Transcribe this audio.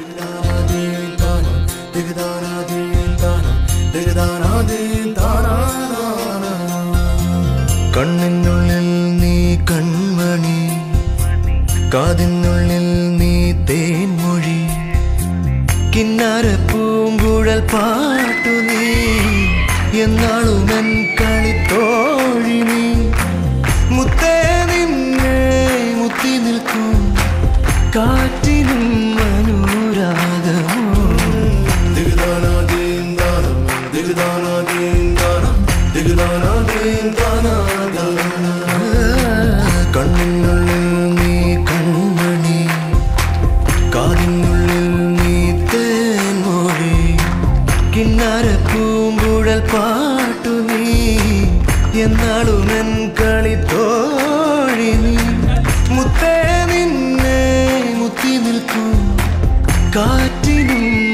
കണ്ണിനുള്ളിൽ നീ കൺമണി കാതിനുള്ളിൽ നീ തേൻമൊഴി കിന്നാര പൂങ്കുഴൽ പാട്ടു നീ എന്നാളുമൻ കളിത്തോഴി നീ മുത്തേ നിന്നെ മുത്തി നിൽക്കും കാറ്റിനും അനുരാഗമോ കണ്ണിനുള്ളിൽ നീ കൺമണി കാതിനുള്ളിൽ നീ തേൻമൊഴി കിന്നാര പൂങ്കുഴൽ പാട്ടു നീ എന്നാളുമെൻ കളിത്തോഴി നീ മുത്തേ നിന്നെ മുത്തി നിൽക്കും കാറ്റിനും